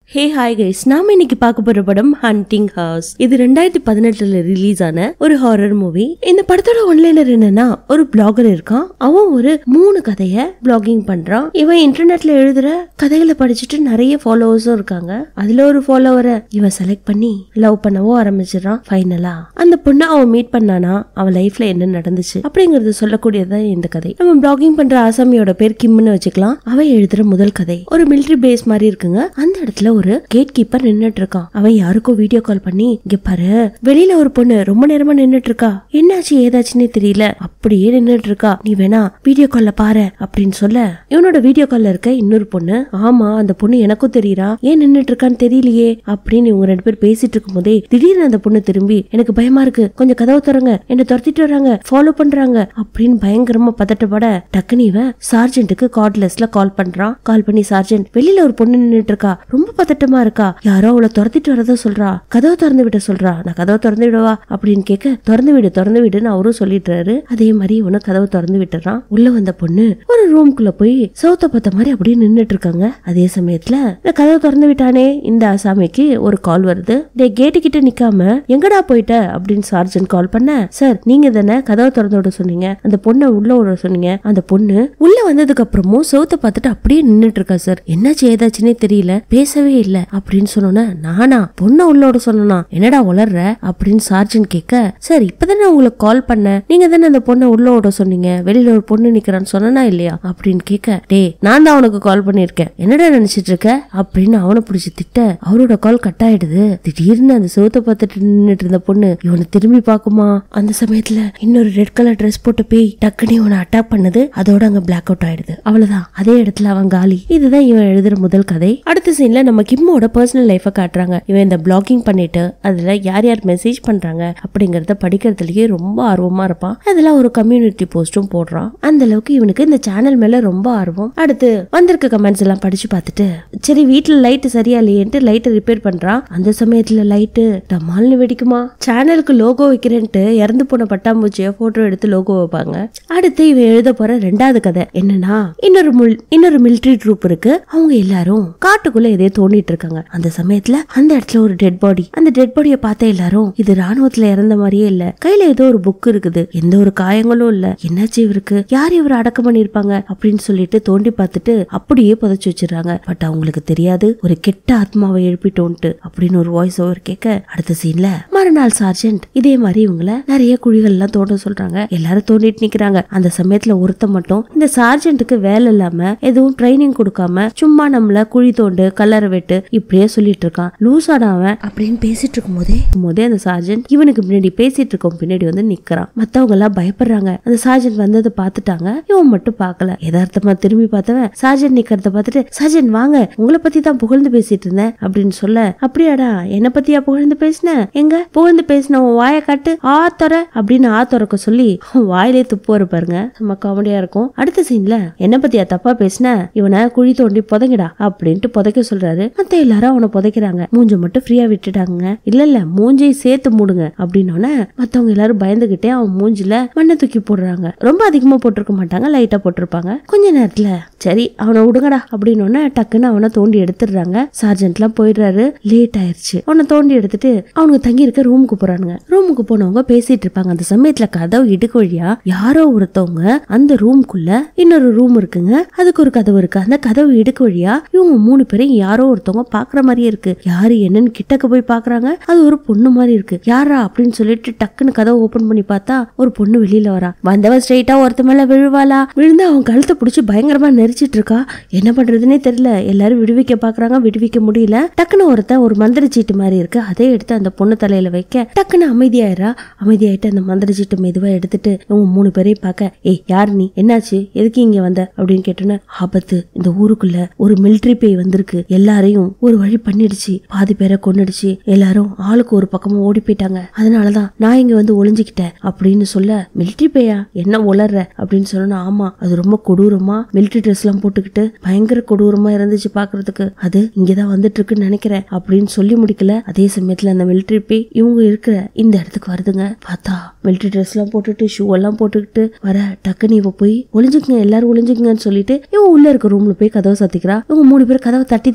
Hey hi guys நாம இன்னைக்கு பார்க்க போற படம் ஹண்டிங் ஹவுஸ் இது ரெண்டாயிரத்தி பதினெட்டுல ரிலீஸ் ஆன ஒரு ஹாரர் மூவி இந்த படத்தோட ஒன்லைனர் என்னன்னா ஒரு பிளாகர் இருக்கான் அவன் ஒரு மூணு கதைய பிளாகிங் பண்றான் இவன் இன்டர்நெட்ல எழுதுற கதைகளை படிச்சுட்டு நிறைய ஃபாலோவர்ஸும் இருக்காங்க அதுல ஒரு ஃபாலோவரை இவன் செலக்ட் பண்ணி லவ் பண்ணவோ ஆரம்பிச்சிடறான் ஃபைனலா அந்த பொண்ணை அவன் மீட் பண்ணானா அவன் லைஃப்ல என்ன நடந்துச்சு அப்படிங்கறது சொல்லக்கூடியதுதான் இந்த கதை நம்ம பிளாகிங் பண்ற ஆசாமியோட பேர் கிம்னு வச்சுக்கலாம் அவன் எழுதுற முதல் கதை ஒரு மிலிட்டரி பேஸ் மாதிரி இருக்குங்க அந்த இடத்துல ஒரு கேட் கீப்பர் நின்னுட்டு இருக்கான் அவன் யாருக்கோ வீடியோ கால் பண்ணி இங்க பாரு வெளியில ஒரு பொண்ணு ரொம்ப நேரமா நின்னுட்டு இருக்கா என்னாச்சு ஏதாச்சுன்னே தெரியல அப்படியே நின்னுட்டு இருக்கா நீ வேணா வீடியோ கால்ல பாரு அப்படின்னு சொல்ல இவனோட வீடியோ கால்ல இருக்க இன்னொரு பொண்ணு ஆமா அந்த பொண்ணு எனக்கும் தெரியுறா ஏன் நின்னுட்டு இருக்கான்னு தெரியலையே அப்படின்னு இவங்க ரெண்டு பேர் பேசிட்டு இருக்கும் போதே திடீர்னு அந்த பொண்ணு திரும்பி எனக்கு பயமா இருக்கு கொஞ்சம் கதவு திறங்க என்ன துரத்திட்டு வராங்க ஃபாலோ பண்றாங்க அப்படின்னு பயங்கரமா பதட்டப்பட டக்குனு இவன் சார்ஜென்ட்டுக்கு கார்ட்லெஸ்ல கால் பண்றான் கால் பண்ணி சார்ஜென்ட் வெளியில ஒரு பொண்ணு நின்னுட்டு இருக்கா ரொம்ப பதட்டமா இருக்கா யாரோ அவளை துரத்திட்டு வரதா சொல்றா கதவை திறந்து விட சொல்றா நான் கதவை திறந்து விடவா அப்படின்னு கேட்க திறந்து விடு திறந்து விடுன்னு அவரும் சொல்லிடுறாரு அதே மாதிரி இவனும் கதவை திறந்து விட்டுறான் உள்ள வந்த பொண்ணு ஒரு ரூம்குள்ள போய் சவுத்த பார்த்த மாதிரி அப்படியே நின்னுட்டு இருக்காங்க அதே சமயத்துல இந்த கதவை திறந்து விட்டானே இந்த ஆசாமிக்கு ஒரு கால் வருது டே கேட்டு கிட்ட நிக்காம எங்கடா போயிட்ட அப்படின்னு சார்ஜன் கால் பண்ண சார் நீங்க தானே கதவை திறந்து விட சொன்னீங்க அந்த பொண்ணை உள்ள விட சொன்னீங்க அந்த பொண்ணு உள்ள வந்ததுக்கு அப்புறமும் சவுத்த பார்த்துட்டு அப்படியே நின்னுட்டு இருக்கா சார் என்னாச்சு ஏதாச்சுன்னே தெரியல பேசவே இல்ல அப்படின்னு சொன்னோன்னே நானா பொண்ணை உள்ளோட சொன்னா என்னடா உளர்ற அப்படின்னு சார்ஜன் கேட்க சார் இப்பதானே உங்களுக்கு கால் பண்ணேன் நீங்க தானே அந்த பொண்ணை உள்ள விட சொன்னீங்க வெளியில ஒரு பொண்ணு நிக்கிறான்னு சொன்னா இல்லையா அப்படின்னு கேட்க டே நான் தான் அவனுக்கு கால் பண்ணிருக்கேன் என்னடா நினைச்சிட்டு இருக்க அப்படின்னு அவனை பிடிச்சி திட்ட அவரோட கால் கட் ஆயிடுது திடீர்னு அந்த சிவத்தை பார்த்துட்டு நின்னுட்டு இருந்த பொண்ணு இவனை திரும்பி பாக்குமா அந்த சமயத்துல இன்னொரு ரெட் கலர் ட்ரெஸ் போட்டு பேய் டக்குனு இவனை அட்டாக் பண்ணுது அதோட அங்க பிளாக் அவுட் ஆயிடுது அவ்வளவுதான் அதே இடத்துல அவன் காலி இதுதான் இவன் எழுதுற முதல் கதை அடுத்த சீன்ல நம்ம கிம்மோட பர்சனல் லைஃப காட்டுறாங்க இவன் இந்த பிளாகிங் பண்ணிட்டு அதுல யார் யார் மெசேஜ் பண்றாங்க அப்படிங்கறத படிக்கிறதுலயே ரொம்ப ஆர்வமா இருப்பான் அதுல ஒரு கம்யூனிட்டி போஸ்டும் போடுறான் அந்த அளவுக்கு இவனுக்கு இந்த சேனல் மேல ரொம்ப ஆர்வம் அடுத்து வந்திருக்க கமெண்ட்ஸ் எல்லாம் படிச்சு பார்த்துட்டு சரி வீட்டுல லைட் சரியா இல்லையேன்ட்டு லைட்டை ரிப்பேர் பண்றான் அந்த சமயத்துல லைட்டு டமால்னு வெடிக்குமா சேனலுக்கு லோகோ வைக்கிறேன்ட்டு இறந்து போன பட்டாம்பூச்சிய போட்டோ எடுத்து லோகோ வைப்பாங்க அடுத்து இவன் எழுத போற ரெண்டாவது கதை என்னன்னா இன்னொரு முல் இன்னொரு மிலிட்டரி ட்ரூப் இருக்கு அவங்க எல்லாரும் காட்டுக்குள்ள எதையோ தோண்டிட்டு இருக்காங்க அந்த சமயத்துல அந்த இடத்துல ஒரு டெட் பாடி அந்த டெட் பாடிய பார்த்த எல்லாரும் இது ராணுவத்துல இறந்த மாதிரியே இல்ல கையில ஏதோ ஒரு புக் இருக்குது எந்த ஒரு காயங்களும் இல்ல என்னாச்சு இவருக்கு யார் இவர் அடக்கம் பண்ணிருப்பாங்க அப்படின்னு சொல்லிட்டு தோண்டி பார்த்துட்டு அப்படியே புதைச்சு வச்சிடறாங்க பட் அவங்களுக்கு தெரியாது ஒரு கெட்ட ஆத்மாவை எழுப்பிட்டோன்ட்டு அப்படின்னு ஒரு வாய்ஸ் ஓவர் கேட்க அடுத்த சீன்ல மறுநாள் சார்ஜென்ட் இதே மாதிரி இவங்கள நிறைய குழிகள் எல்லாம் தோண்ட சொல்றாங்க எல்லாரும் தோண்டிட்டு நிக்கிறாங்க அந்த சமயத்துல ஒருத்த மட்டும் இந்த சார்ஜென்ட்டுக்கு வேலை இல்லாம எதுவும் ட்ரைனிங் கொடுக்காம சும்மா நம்மள குழி தோண்டு கல்லறை வெட்டு இப்படியே சொல்லிட்டு இருக்கான் லூசாடா அவன் அப்படின்னு பேசிட்டு இருக்கும் போதே போதே அந்த சார்ஜென்ட் இவனுக்கு பின்னாடி பேசிட்டு இருக்கோம் பின்னாடி வந்து நிக்கிறான் மத்தவங்க எல்லாம் பயப்படுறாங்க அந்த சார்ஜென்ட் வந்ததை பார்த்துட்டாங்க இவன் மட்டும் பார்க்கல யதார்த்தமா திரும்பி பார்த்தவன் சார்ஜென்ட் நிக்கிறத பார்த்துட்டு சார்ஜென்ட் வாங்க உங்களை பத்தி தான் புகழ்ந்து பேசிட்டு இருந்தேன் அப்படின்னு சொல்ல அப்படியாடா என்ன பத்தியா புகழ்ந்து பேசின எங்க புகழ்ந்து பேசின உன் வாயை காட்டு ஆ தொற அப்படின்னு ஆ திறக்க சொல்லி அவன் வாயிலே துப்பு வர பாருங்க நம்ம காமெடியா இருக்கும் அடுத்த சீன்ல என்ன பத்தியா தப்பா பேசின இவனை குழி தோண்டி புதைங்கடா அப்படின்ட்டு புதைக்க சொல்றாரு மத்த எல்லாரும் அவனை புதைக்கிறாங்க மூஞ்ச மட்டும் ஃப்ரீயா விட்டுட்டாங்க இல்ல இல்ல மூஞ்சை சேர்த்து மூடுங்க அப்படின்னோடனே மத்தவங்க எல்லாரும் பயந்துகிட்டே அவன் மூஞ்சில மண்ணை தூக்கி போடுறாங்க ரொம்ப அதிகமா போட்டிருக்க மாட்டாங்க லைட்டா போட்டிருப்பாங்க கொஞ்ச நேரத்துல சரி அவனை விடுங்கடா அப்படின்னோடனே டக்குன்னு அவனை தோண்டி எடுத்துடுறாங்க சார்ஜென்ட்லாம் போயிடுறாரு லேட் ஆயிருச்சு அவனை தோண்டி எடுத்துட்டு அவனுக்கு தங்கி இருக்க ரூமுக்கு போறானுங்க ரூமுக்கு போனவங்க பேசிட்டு இருப்பாங்க அந்த சமயத்துல கதவு இடுக்கு வழியா யாரோ ஒருத்தவங்க அந்த ரூம்குள்ள இன்னொரு ரூம் இருக்குங்க அதுக்கு ஒரு கதவு இருக்கு அந்த கதவு இடுக்கு வழியா இவங்க மூணு பேரையும் யாரோ ஒருத்தவங்க பாக்குற மாதிரியே இருக்கு யாரு என்னன்னு கிட்டக்க போய் பாக்குறாங்க அது ஒரு பொண்ணு மாதிரி இருக்கு யாரா அப்படின்னு சொல்லிட்டு டக்குன்னு கதவை ஓபன் பண்ணி பார்த்தா ஒரு பொண்ணு வெளியில வரா வந்தவ ஸ்ட்ரைட்டா ஒருத்த மேல விழுவாளா விழுந்து அவன் கழுத்தை பிடிச்சி பயங்கரமா நெரிச்சிட்டு இருக்கா என்ன பண்றதுன்னே தெரியல எல்லாரும் விடுவிக்க பாக்குறாங்க விடுவிக்க முடியல டக்குன்னு ஒருத்தன் ஒரு மந்திர சீட்டு மாதிரி இருக்கு அதை எடுத்து அந்த பொண்ணு தலையில வைக்க டக்குன்னு அமைதியாயிரா அமைதியாயிட்டு அந்த மந்திர சீட்டு மெதுவா எடுத்துட்டு இவங்க மூணு பேரையும் பார்க்க ஏய் யார் நீ என்னாச்சு எதுக்கு இங்க வந்த அப்படின்னு கேட்டோன்னு ஆபத்து இந்த ஊருக்குள்ள ஒரு மிலிட்டரி பேய் வந்திருக்கு எல்லாரையும் ஒரு வழி பண்ணிடுச்சு பாதி பேரை கொன்னுடுச்சு எல்லாரும் ஆளுக்கு ஒரு பக்கமா ஓடி போயிட்டாங்க அதனாலதான் நான் இங்க வந்து ஒளிஞ்சுக்கிட்டேன் அப்படின்னு சொல்ல மிலிட்டரி பேயா என்ன உளர்ற அப்படின்னு சொன்னா ஆமா அது ரொம்ப கொடூரமா மிலிட்டரி ட்ரெஸ் எல்லாம் போட்டுக்கிட்டு பயங்கர கொடூரமா இருந்துச்சு பாக்குறதுக்கு அது இங்கதான் வந்துட்டு இருக்குன்னு நினைக்கிறேன் அப்படின்னு சொல்லி முடிக்கல அதே சமயத்துல அந்த மிலிட்டரி பேய் இவங்க இருக்கிற இந்த இடத்துக்கு வருதுங்க பார்த்தா மிலிட்டரி ட்ரெஸ் எல்லாம் போட்டுட்டு ஷூ எல்லாம் போட்டுக்கிட்டு வர டக்குன்னு இவ போய் ஒளிஞ்சுக்குங்க எல்லாரும் ஒளிஞ்சுக்குங்கன்னு சொல்லிட்டு இவன் உள்ள இருக்க ரூம்ல போய் கதவை சத்திக்கிறா இவங்க மூணு பேர் கதவை தட்டி தட்டி பாக்குறாங்க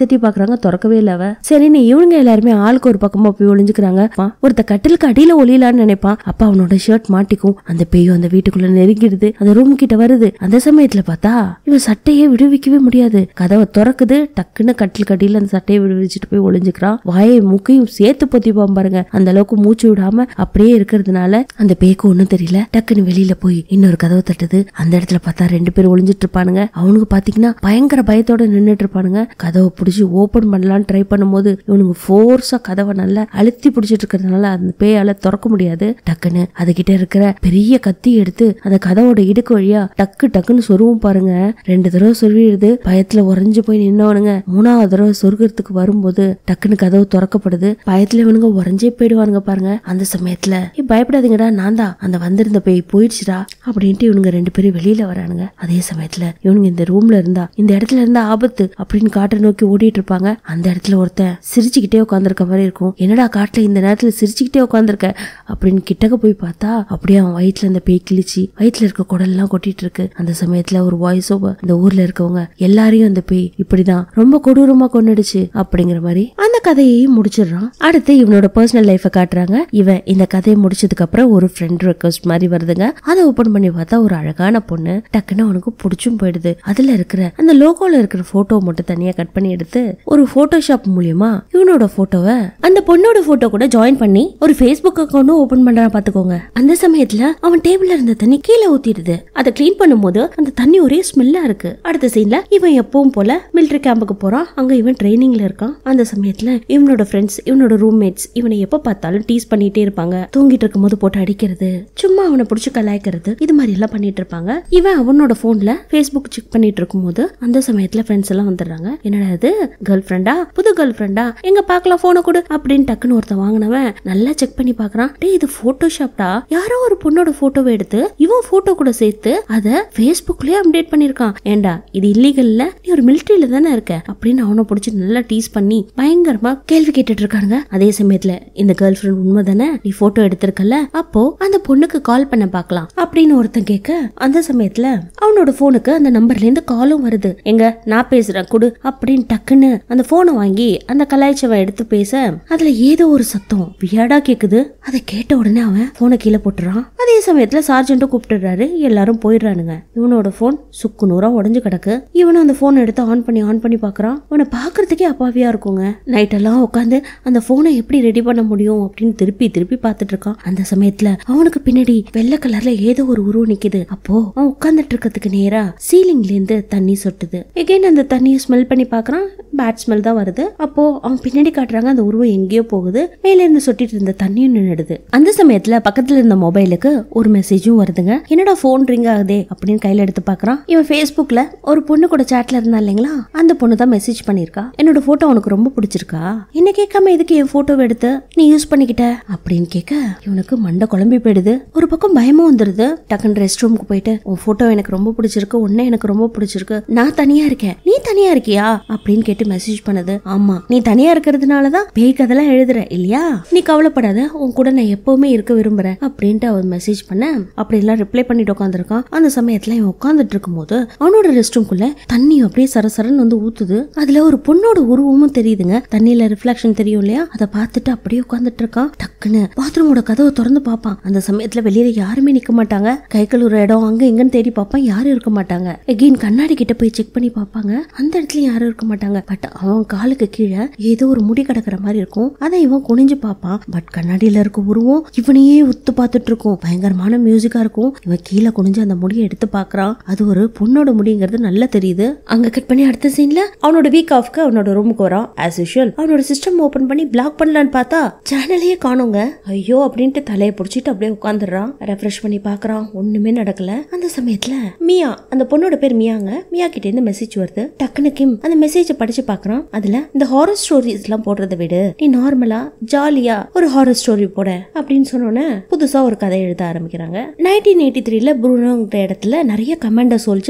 பாக்குறாங்க திறக்கவே இல்ல அவ சரின்னு இவங்க எல்லாருமே ஆளுக்கு ஒரு பக்கமா போய் ஒளிஞ்சுக்கிறாங்க அப்பா, ஒருத்த கட்டிலுக்கு அடியில ஒளியலான்னு நினைப்பான் அப்ப அவனோட ஷர்ட் மாட்டிக்கும் அந்த பேயும் அந்த வீட்டுக்குள்ள நெருங்கிடுது அந்த ரூம் கிட்ட வருது அந்த சமயத்துல பார்த்தா இவன் சட்டையே விடுவிக்கவே முடியாது கதவை திறக்குது டக்குன்னு கட்டில் கடியில அந்த சட்டையை விடுவிச்சுட்டு போய் ஒளிஞ்சுக்கிறான் வாயை மூக்கையும் சேர்த்து பொத்திப்பான் பாருங்க அந்த அளவுக்கு மூச்சு விடாம அப்படியே இருக்கிறதுனால அந்த பேய்க்கு ஒண்ணும் தெரியல டக்குன்னு வெளியில போய் இன்னொரு கதவை தட்டுது அந்த இடத்துல பார்த்தா ரெண்டு பேரும் ஒளிஞ்சிட்டு இருப்பானுங்க அவனுக்கு பாத்தீங்கன்னா பயங்கர பயத்தோட நின்னுட்டு இருப்பானுங்க கதவை பிடிச்சி ஓபன் பண்ணலாம்னு ட்ரை பண்ணும்போது இவனுக்கு ஃபோர்ஸா கதவை நல்லா அழுத்தி பிடிச்சிட்டு இருக்கிறதுனால அந்த பேயால திறக்க முடியாது டக்குன்னு அதுகிட்ட இருக்கிற பெரிய கத்தி எடுத்து அந்த கதவோட இடுக்கு வழியா டக்கு டக்குன்னு சொருவும் பாருங்க ரெண்டு தடவை சொருவிடுது பயத்துல உறைஞ்சு போய் நின்னவனுங்க மூணாவது தடவை சொருகிறதுக்கு வரும்போது டக்குன்னு கதவு திறக்கப்படுது பயத்துல இவனுங்க உறைஞ்சே போயிடுவானுங்க பாருங்க அந்த சமயத்துல "ஏய், பயப்படாதீங்கடா நான் தான் அந்த வந்திருந்த பேய் போயிடுச்சுடா அப்படின்ட்டு இவனுங்க ரெண்டு பேரும் வெளியில வரானுங்க அதே சமயத்துல இவனுங்க இந்த ரூம்ல இருந்தா இந்த இடத்துல இருந்தா ஆபத்து அப்படின்னு காட்டை நோக்கி ஓடிட்டு இருப்பாங்க அந்த இடத்துல ஒருத்தன் சிரிச்சுக்கிட்டே உட்காந்துருக்க மாதிரி இருக்கும் என்னடா காட்டுல இந்த நேரத்துல சிரிச்சுக்கிட்டே உட்காந்துருக்க அப்படின்னு கிட்டக்க போய் பார்த்தா அப்படியே அவன் வயிற்றுல அந்த பேய் கிழிச்சு வயிற்றுல இருக்க குடல்லாம் கொட்டிட்டு இருக்கு அந்த சமயத்துல ஒரு வாய்ஸ் ஓவர் அந்த ஊர்ல இருக்கவங்க எல்லாரையும் அந்த பேய் இப்படிதான் ரொம்ப கொடூரமா கொன்னுடுச்சு அப்படிங்கிற மாதிரி அந்த கதையையும் முடிச்சிடுறான் அடுத்து இவனோட பர்சனல் லைஃப காட்டுறாங்க இவன் இந்த கதையை முடிச்சதுக்கு அப்புறம் ஒரு ஃப்ரெண்ட் ரெக்வஸ்ட் மாதிரி வருதுங்க அதை ஓபன் பண்ணி பார்த்தா ஒரு அழகான பொண்ணு டக்குன்னு அவனுக்கு பிடிச்சும் போயிடுது அதுல இருக்கிற அந்த லோகோல இருக்கிற போட்டோ மட்டும் தனியா கட் பண்ணி எடுத்து ஒரு போட்டோஷாப் மூலியமா இவனோட போட்டோவை அந்த பொண்ணோட போட்டோ கூட ஜாயின் பண்ணி ஒரு ஃபேஸ்புக் அக்கௌண்ட்டும் ஓபன் பண்றான் பாத்துக்கோங்க அந்த சமயத்துல அவன் டேபிள்ல இருந்த தண்ணி கீழே ஊத்திடுது அதை க்ளீன் பண்ணும்போது அந்த தண்ணி ஒரே ஸ்மெல்லா இருக்கு அடுத்த சீன்ல இவன் எப்பவும் போல மிலிட்டரி கேம்புக்கு போறான் அங்க இவன் ட்ரைனிங்ல இருக்கான் அந்த சமயத்துல இவனோட ஃப்ரெண்ட்ஸ் இவனோட ரூம்மேட்ஸ் இவனை எப்ப பார்த்தாலும் டீஸ் பண்ணிட்டே இருப்பாங்க தூங்கிட்டு இருக்கும்போது போட்டு அடிக்கிறது சும்மா அவனை பிடிச்சி கலாய்க்கிறது இது மாதிரி எல்லாம் பண்ணிட்டு இருப்பாங்க இவன் அவனோட போன்ல ஃபேஸ்புக் செக் பண்ணிட்டு இருக்கும்போது அந்த சமயத்துல ஃப்ரெண்ட்ஸ் எல்லாம் வந்துடுறாங்க என்னடா இது கேர்ள் ஃப்ரெண்டா புது கேர்ள் ஃப்ரெண்டா எங்க பார்க்கலாம் போனை கொடு அப்படின்னு டக்குன்னு ஒருத்தன் வாங்கினவன் நல்லா செக் பண்ணி பார்க்கறான் டேய் இது போட்டோஷாப்டா யாரோ ஒரு பொண்ணோட போட்டோவை எடுத்து இவன் போட்டோ கூட சேர்த்து அத ஃபேஸ்புக்லயே அப்டேட் பண்ணிருக்கான் ஏண்டா இது இல்லீகல்ல நீ ஒரு மிலிட்டரியில தானே இருக்க அப்படின்னு அவனை பிடிச்சி நல்லா டீஸ் பண்ணி பயங்கரமா கேள்வி கேட்டுட்டு இருக்காங்க அதே சமயத்துல இந்த கேர்ள் ஃப்ரெண்ட் உண்மை தானே நீ போட்டோ எடுத்திருக்கல அப்போ அந்த பொண்ணுக்கு கால் பண்ண பார்க்கலாம் அப்படின்னு ஒருத்தன் கேட்க அந்த சமயத்துல அவனோட போனுக்கு அந்த நம்பர்ல இருந்து காலும் வருது எங்க நான் பேசுறேன் குடு அப்படின்னு டக்குன்னு அந்த போனை வாங்கி அந்த கலாய்ச்சவன் எடுத்து பேச அதுல ஏதோ ஒரு சத்தம் வியாடா கேக்குது அதை கேட்ட உடனே அவன் போனை கீழே போட்டுறான் அதே சமயத்துல சார்ஜென்ட்டும் கூப்பிட்டுறாரு எல்லாரும் போயிடுறானுங்க இவனோட போன் சுக்கு நூறா உடஞ்சு கிடக்கு இவனும் அந்த போன் எடுத்து ஆன் பண்ணி ஆன் பண்ணி பாக்குறான் அவனை பாக்குறதுக்கே அப்பாவியா இருக்குங்க நைட் எல்லாம் உட்காந்து அந்த போனை எப்படி ரெடி பண்ண முடியும் அப்படின்னு திருப்பி திருப்பி பார்த்துட்டு இருக்கான் அந்த சமயத்துல அவனுக்கு பின்னாடி வெள்ளை கலர்ல ஏதோ ஒரு உருவம் நிக்குது அப்போ அவன் உட்கார்ந்துட்டு இருக்கிறதுக்கு நேரா சீலிங்ல இருந்து தண்ணி சொட்டுது எகைன் அந்த தண்ணியை ஸ்மெல் பண்ணி பார்க்கறான் பேட் ஸ்மெல் தான் வருது அப்போ அவன் பின்னாடி காட்டுறாங்க அந்த உருவம் எங்கேயோ போகுது மேல இருந்து சொட்டிட்டு இருந்த தண்ணியும் நின்னுடுது அந்த சமயத்துல பக்கத்துல இருந்த மொபைலுக்கு ஒரு மெசேஜும் வருதுங்க என்னடா போன் ரிங் ஆகுதே அப்படின்னு கையில எடுத்து பார்க்கறான் இவன் ஃபேஸ்புக்ல ஒரு பொண்ணு கூட சாட்ல இருந்தா இல்லைங்களா அந்த பொண்ணு தான் மெசேஜ் பண்ணிருக்கா என்னோட போட்டோ உனக்கு ரொம்ப பிடிச்சிருக்கா என்ன கேட்காம எதுக்கு என் போட்டோவை எடுத்து நீ யூஸ் பண்ணிக்கிட்ட அப்படின்னு கேட்க இவனுக்கு மண்டை குழம்பி போயிடுது ஒரு பக்கம் பயமும் வந்துருது டக்குன்னு ரெஸ்ட் ரூமுக்கு போயிட்டு உன் போட்டோ எனக்கு ரொம்ப பிடிச்சிருக்கு உன்னை எனக்கு ரொம்ப பிடிச்சிருக்கு நான் தனியா இருக்கேன் நீ தனியா இருக்கியா அப்படின்னு கேட்டு மெசேஜ் பண்ணுது ஆமா நீ தனியா இருக்கிறதுனாலதான் பேய் கதெல்லாம் எழுதுற இல்லையா நீ கவலைப்படாத உன் கூட நான் எப்பவுமே இருக்க விரும்புறேன் அப்படின்ட்டு அவன் மெசேஜ் பண்ண அப்படி எல்லாம் ரிப்ளை பண்ணிட்டு உட்காந்துருக்கான் அந்த சமயத்துல இவன் உட்காந்துட்டு இருக்கும்போது அவனோட ரெஸ்ட் ரூம்குள்ள தண்ணி அப்படியே சரசரன்னு வந்து ஊத்துது அதுல ஒரு பொண்ணோட உருவமும் தெரியுதுங்க தண்ணியில ரிஃப்ளெக்ஷன் தெரியும் இல்லையா அதை பார்த்துட்டு அப்படியே உட்காந்துட்டு இருக்கான் டக்குன்னு பாத்ரூமோட கதவை திறந்து பார்ப்பான் அந்த சமயத்துல வெளியில யாருமே நிக்க மாட்டாங்க கை கழுவுற இடம் அங்க இங்கன்னு தேடி பார்ப்பான் யாரும் இருக்க மாட்டாங்க எகெயின் கண்ணாடி கிட்ட போய் செக் பண்ணி பார்ப்பாங்க அந்த இடத்துல யாரும் இருக்க மாட்டாங்க பட் அவன் காலுக்கு கீழே ஏதோ ஒரு முடி கிடக்குற மாதிரி இருக்கும் அதை இவன் குனிஞ்சு பார்ப்பான் பட் கண்ணாடியில இருக்க உருவம் இவனையே உத்து பார்த்துட்டு இருக்கும் பயங்கரமான மியூசிக்கா இருக்கும் இவன் கீழே குனிஞ்சு அந்த முடியை எடுத்து பார்க்கறான் அது ஒரு பொண்ணோட முடிங்கிறது நல்லா தெரியுது அங்க கட் பண்ணி அடுத்த சீன்ல அவனோட வீக் ஆஃப்க்கு அவனோட ரூமுக்கு வரான் ஆஸ் யூஷுவல் அவனோட சிஸ்டம் ஓபன் பண்ணி பிளாக் பண்ணலான்னு பார்த்தா சேனலையே காணுங்க ஐயோ அப்படின்ட்டு தலையை பிடிச்சிட்டு அப்படியே உட்காந்துடுறான் ரெஃப்ரெஷ் பண்ணி பார்க்கறான் ஒண்ணுமே நடக்கல அந்த சமயத்துல மியா அந்த பொண்ணோட பேர் மியாங்க மியா கிட்ட இருந்து மெசேஜ் வருது டக்குனு கிம் அந்த மெசேஜ படிச்சு பார்க்கறான் அதுல இந்த ஹாரர் ஸ்டோரிஸ் எல்லாம் போடுறதை விடு நீ நார்மலா ஜாலியா ஒரு ஹாரர் ஸ்டோரி போட அப்படின்னு சொன்னோன்னே புதுசா ஒரு கதை எழுத ஆரம்பிக்கிறாங்க நைன்டீன் எயிட்டி த்ரீல புருனோங்கிற இடத்துல நிறைய கமாண்டர் சோல்ஜர்ஸ்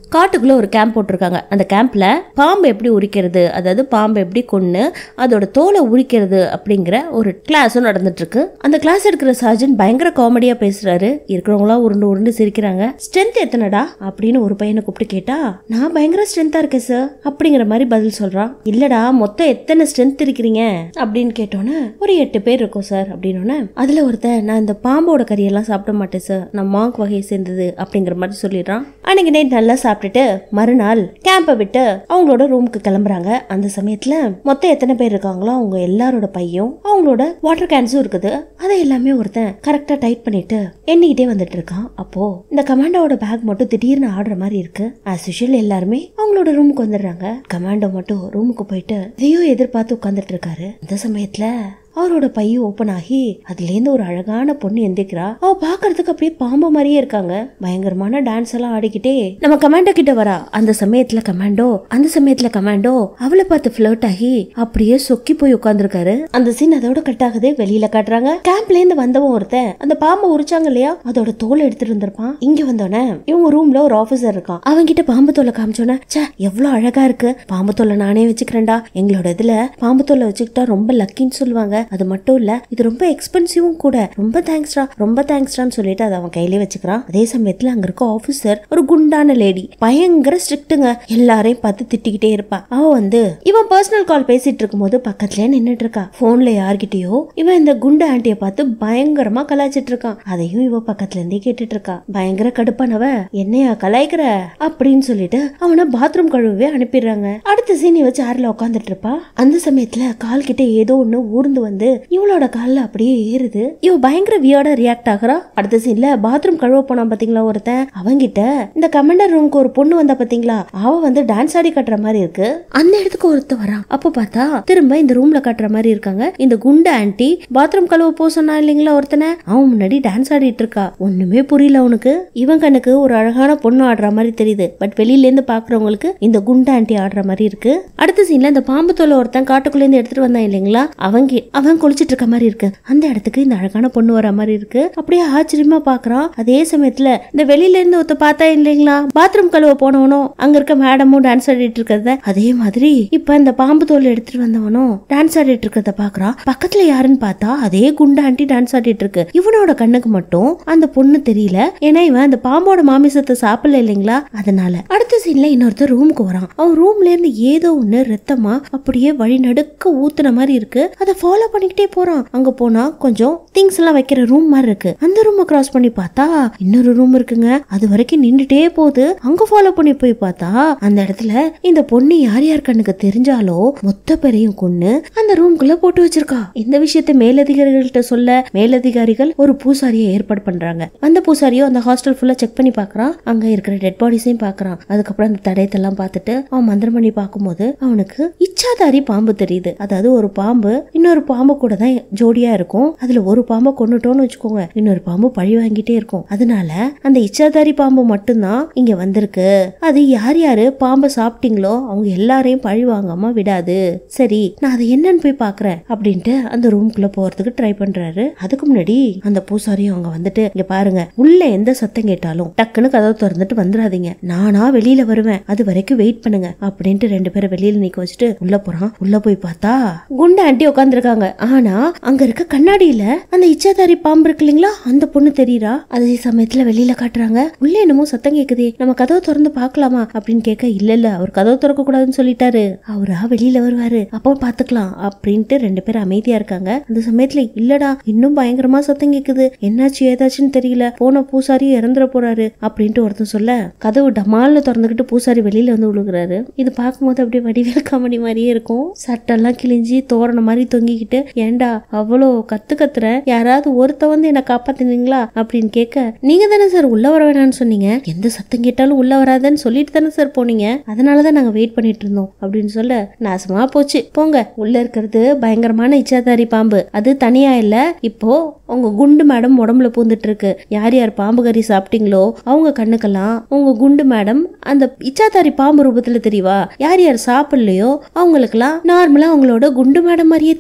காட்டுக்குள்ள ஒரு கேம்ப் போட்டிருக்காங்க அந்த கேம்ப்ல பாம்பு எப்படி உரிக்கிறது அதாவது பாம்பு எப்படி கொன்னு அதோட தோலை உரிக்கிறது அப்படிங்கிற ஒரு கிளாஸும் நடந்துட்டு இருக்கு அந்த கிளாஸ் எடுக்கிற சார்ஜன் பயங்கர காமெடியா பேசுறாரு இருக்கிறவங்களாம் உருண்டு உருண்டு சிரிக்கிறாங்க ஸ்ட்ரென்த் எத்தனைடா அப்படின்னு ஒரு பையனை கூப்பிட்டு கேட்டா நான் பயங்கர ஸ்ட்ரென்த்தா இருக்கேன் சார் அப்படிங்கிற மாதிரி பதில் சொல்றான் இல்லடா மொத்தம் எத்தனை ஸ்ட்ரென்த் இருக்கிறீங்க அப்படின்னு கேட்டோன்னே ஒரு எட்டு பேர் இருக்கும் சார் அப்படின்னோடனே அதுல ஒருத்தன் நான் இந்த பாம்போட கறியெல்லாம் சாப்பிட மாட்டேன் சார் நான் மாங்க் வகையை சேர்ந்தது அப்படிங்கிற மாதிரி சொல்லிடுறான் அன்னைக்கு நைட் நல்லா சாப்பிட்டுட்டு மறுநாள் கேம்பை விட்டு அவங்களோட ரூமுக்கு கிளம்புறாங்க அந்த சமயத்துல மொத்தம் எத்தனை பேர் இருக்காங்களோ அவங்க எல்லாரோட பையும் அவங்களோட வாட்டர் கேன்ஸும் இருக்குது அதை எல்லாமே ஒருத்தன் கரெக்டா டைட் பண்ணிட்டு எண்ணிக்கிட்டே வந்துட்டு இருக்கான் அப்போ இந்த கமாண்டோட பேக் மட்டும் திடீர்னு ஆடுற மாதிரி இருக்கு ஆஸ் யூஷுவல் எல்லாருமே அவங்களோட ரூமுக்கு வந்துடுறாங்க கமாண்டோ மட்டும் ரூமுக்கு போயிட்டு இதையோ எதிர்பார்த்து உட்கார்ந்துட்டு இருக்காரு இந்த சமயத்துல அவரோட பைய ஓபன் ஆகி அதுல இருந்து ஒரு அழகான பொண்ணு எந்திரிக்கிறா அவ பாக்குறதுக்கு அப்படியே பாம்பு மாதிரியே இருக்காங்க பயங்கரமான டான்ஸ் எல்லாம் ஆடிக்கிட்டே நம்ம கமாண்டோ கிட்ட வரா அந்த சமயத்துல கமாண்டோ அந்த சமயத்துல கமாண்டோ அவளை பார்த்து ஃபிளர்ட் ஆகி அப்படியே சொக்கி போய் உட்கார்ந்துருக்காரு அந்த சீன் அதோட கட் ஆகுது வெளியில காட்டுறாங்க கேம்ப்ல இருந்து வந்தவன் ஒருத்தன் அந்த பாம்பை உரிச்சாங்க இல்லையா அதோட தோலை எடுத்துட்டு வந்திருப்பான் இங்க வந்தோடனே இவங்க ரூம்ல ஒரு ஆபீசர் இருக்கான் அவன்கிட்ட பாம்பு தோலை காமிச்சோன்னே ச்சே எவ்வளவு அழகா இருக்கு பாம்பு தோலை நானே வச்சுக்கிறேன்டா எங்களோட இதுல பாம்பு தோலை வச்சுக்கிட்டா ரொம்ப லக்கின்னு சொல்லுவாங்க அது மட்டும் இல்ல இது ரொம்ப எக்ஸ்பென்சிவும் கூட ரொம்ப தேங்க்ஸ்டா ரொம்ப தேங்க்ஸ்டான்னு சொல்லிட்டு அதை அவன் கையிலே வச்சுக்கிறான் அதே சமயத்துல அங்க இருக்க ஆபீசர் ஒரு குண்டான லேடி பயங்கர ஸ்ட்ரிக்ட்டுங்க எல்லாரையும் பார்த்து திட்டிக்கிட்டே இருப்பா அவ வந்து இவன் பர்சனல் கால் பேசிட்டு இருக்கும்போது பக்கத்துலயே நின்னுட்டு இருக்கா போன்ல யார்கிட்டயோ இவன் இந்த குண்டு ஆண்டிய பார்த்து பயங்கரமா கலாய்ச்சிட்டு இருக்கான் அதையும் இவ பக்கத்துல இருந்தே கேட்டுட்டு இருக்கா பயங்கர கடுப்பானவ என்னையா கலாய்க்கிற அப்படின்னு சொல்லிட்டு அவனை பாத்ரூம் கழுவவே அனுப்பிடுறாங்க அடுத்த சீன் இவ சேர்ல உட்காந்துட்டு இருப்பா அந்த சமயத்துல கால் கிட்ட ஏதோ ஒண்ணு ஊர்ந்து வந்து இவளோட கால்ல அப்படியே ஏறுது இவ பயங்கர வியர்டா ரியாக்ட் ஆகுறா அடுத்த சீன்ல பாத்ரூம் கழுவ போனா பாத்தீங்களா ஒருத்தன் அவங்கிட்ட இந்த கமெண்டர் ரூமுக்கு ஒரு பொண்ணு வந்தா பாத்தீங்களா அவ வந்து டான்ஸ் ஆடி கட்டுற மாதிரி இருக்கு அந்த இடத்துக்கு ஒருத்த வரா அப்ப பார்த்தா திரும்ப இந்த ரூம்ல கட்டுற மாதிரி இருக்காங்க இந்த குண்டு ஆன்ட்டி பாத்ரூம் கழுவ போ சொன்னா இல்லைங்களா ஒருத்தனை அவன் முன்னாடி டான்ஸ் ஆடிட்டு இருக்கா ஒண்ணுமே புரியல அவனுக்கு இவன் கண்ணுக்கு ஒரு அழகான பொண்ணு ஆடுற மாதிரி தெரியுது பட் வெளியில இருந்து பாக்குறவங்களுக்கு இந்த குண்டு ஆன்ட்டி ஆடுற மாதிரி இருக்கு அடுத்த சீன்ல இந்த பாம்பு தோலை ஒருத்தன் காட்டுக்குள்ள இருந்து எடுத்துட்டு வந்தான் இல்லைங்களா அவங்க அவன் குளிச்சிட்டு இருக்க மாதிரி இருக்கு அந்த இடத்துக்கு இந்த அழகான பொண்ணு வர மாதிரி இருக்கு அப்படியே ஆச்சரியமா பாக்குறான் அதே சமயத்துல இந்த வெளியில இருந்து ஒருத்த பார்த்தா இல்லைங்களா பாத்ரூம் கழுவ போனவனும் அங்க இருக்க மேடமும் டான்ஸ் ஆடிட்டு இருக்கிறத அதே மாதிரி இப்ப இந்த பாம்பு தோல் எடுத்துட்டு வந்தவனும் டான்ஸ் ஆடிட்டு இருக்கிறத பாக்குறான் பக்கத்துல யாருன்னு பார்த்தா அதே குண்டு ஆண்டி டான்ஸ் ஆடிட்டு இருக்கு இவனோட கண்ணுக்கு மட்டும் அந்த பொண்ணு தெரியல ஏன்னா இவன் அந்த பாம்போட மாமிசத்தை சாப்பிடல இல்லைங்களா அதனால அடுத்த சீன்ல இன்னொருத்தர் ரூமுக்கு வரான் அவன் ரூம்ல இருந்து ஏதோ ஒண்ணு ரத்தமா அப்படியே வழி நடுக்க ஊத்துன மாதிரி இருக்கு அதை ஃபாலோ பண்ணிக்கிட்டே போறான் அங்க போனா கொஞ்சம் திங்ஸ் எல்லாம் வைக்கிற ரூம் மாதிரி இருக்கு அந்த ரூமை கிராஸ் பண்ணி பார்த்தா இன்னொரு ரூம் இருக்குங்க அது வரைக்கும் நின்னுட்டே போகுது அங்க ஃபாலோ பண்ணி போய் பார்த்தா அந்த இடத்துல இந்த பொண்ணு யார் யார் கண்ணுக்கு தெரிஞ்சாலோ மொத்த பேரையும் கொன்னு அந்த ரூம்குள்ள போட்டு வச்சிருக்கா இந்த விஷயத்த மேலதிகாரிகள்கிட்ட சொல்ல மேலதிகாரிகள் ஒரு பூசாரியை ஏற்பாடு பண்றாங்க அந்த பூசாரியோ அந்த ஹாஸ்டல் ஃபுல்லா செக் பண்ணி பாக்குறான் அங்க இருக்கிற டெட் பாடிஸையும் பாக்குறான் அதுக்கப்புறம் அந்த தடயத்தெல்லாம் பார்த்துட்டு அவன் மந்திரம் பண்ணி பார்க்கும்போது அவனுக்கு இச்சாதாரி பாம்பு தெரியுது அதாவது ஒரு பாம்பு இன்னொரு பாம்பு கூட தான் ஜோடியா இருக்கும் அதுல ஒரு பாம்பை கொண்டுட்டோம்னு வச்சுக்கோங்க இன்னொரு பாம்பு பழி வாங்கிட்டே இருக்கும் அதனால அந்த இச்சாதாரி பாம்பு மட்டும்தான் இங்க வந்திருக்கு அது யார் யாரு பாம்பை சாப்பிட்டீங்களோ அவங்க எல்லாரையும் பழி வாங்காம விடாது சரி நான் அதை என்னன்னு போய் பாக்குறேன் அப்படின்ட்டு அந்த ரூம்குள்ள போறதுக்கு ட்ரை பண்றாரு அதுக்கு முன்னாடி அந்த பூசாரியும் அவங்க வந்துட்டு இங்க பாருங்க உள்ள எந்த சத்தம் கேட்டாலும் டக்குன்னு கதவை திறந்துட்டு வந்துடாதீங்க நானா வெளியில வருவேன் அது வரைக்கும் வெயிட் பண்ணுங்க அப்படின்ட்டு ரெண்டு பேரும் வெளியில நிக்க வச்சுட்டு உள்ள போறான் உள்ள போய் பார்த்தா குண்டு ஆண்டி உட்காந்துருக்காங்க ஆனா அங்க இருக்க கண்ணாடியில அந்த இச்சாதாரி பாம்பு இருக்கு இல்லைங்களா அந்த பொண்ணு தெரியுறா அதே சமயத்துல வெளியில காட்டுறாங்க உள்ள என்னமோ சத்தம் கேக்குதே நம்ம கதவை திறந்து பார்க்கலாமா அப்படின்னு கேட்க இல்ல இல்ல அவர் கதவை திறக்க கூடாதுன்னு சொல்லிட்டாரு அவரா வெளியில வருவாரு அப்போ பாத்துக்கலாம் அப்படின்ட்டு ரெண்டு பேரும் அமைதியா இருக்காங்க அந்த சமயத்துல இல்லடா இன்னும் பயங்கரமா சத்தம் கேக்குது என்னாச்சு ஏதாச்சுன்னு தெரியல போன பூசாரியும் இறந்துட போறாரு அப்படின்ட்டு ஒருத்தன் சொல்ல கதவு டமால்னு திறந்துக்கிட்டு பூசாரி வெளியில வந்து விழுகுறாரு இது பார்க்கும்போது அப்படியே வடிவேல் காமெடி மாதிரியே இருக்கும் சட்டெல்லாம் கிழிஞ்சி தோரண மாதிரி தொங்கிக்கிட்டு ஏன்டா அவ்வளோ கத்து கத்துற யாராவது ஒருத்த வந்து என்ன காப்பாத்துனீங்களா அப்படின்னு கேட்க நீங்க தானே சார் உள்ள வர வேணாம்னு சொன்னீங்க எந்த சத்தம் கேட்டாலும் உள்ள வராதன்னு சொல்லிட்டு தானே சார் போனீங்க அதனாலதான் நாங்க வெயிட் பண்ணிட்டு இருந்தோம் அப்படின்னு சொல்ல நாசமா போச்சு போங்க உள்ள இருக்கிறது பயங்கரமான இச்சாதாரி பாம்பு அது தனியா இல்ல இப்போ உங்க குண்டு மேடம் உடம்புல பூந்துட்டு இருக்கு யார் யார் பாம்பு கறி சாப்பிட்டீங்களோ அவங்க கண்ணுக்கெல்லாம் உங்க குண்டு மேடம் அந்த இச்சாதாரி பாம்பு ரூபத்துல தெரியவா யார் யார் சாப்பிடலையோ அவங்களுக்கெல்லாம் நார்மலா அவங்களோட குண்டு மேடம் மாதிரியே தெரிவாங்க